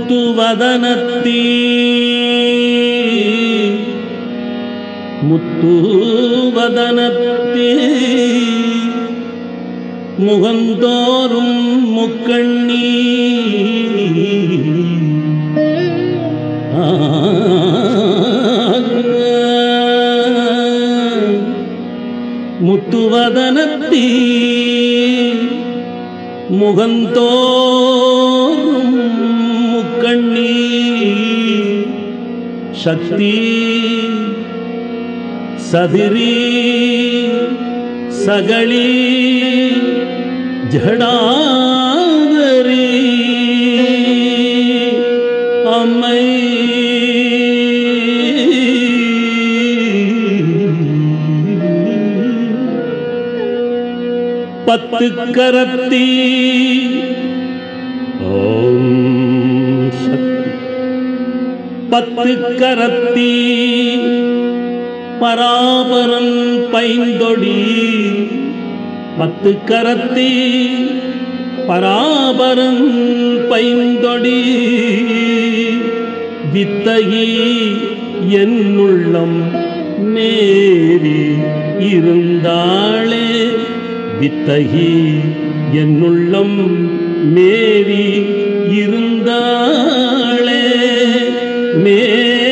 முத்துவதனத்தீ முத்துவதனத்தீ முகந்தோறும் முக்கண்ணி முத்துவதனத்தீ முகந்தோறும் முக்கண்ணி சக்தி சதிரி சகளி ஜடாதரி அம்மை பத்து கரத்தி ஓம் சக்தி பத்து கரத்தி பராபரன் பைந்தொடி பத்து கரத்தி பராபரன் பைந்தொடி வித்தகி என்னுள்ளம் நேரி இருந்தாளே வித்தகி என்னுள்ளம் மேரி இருந்தாளே மே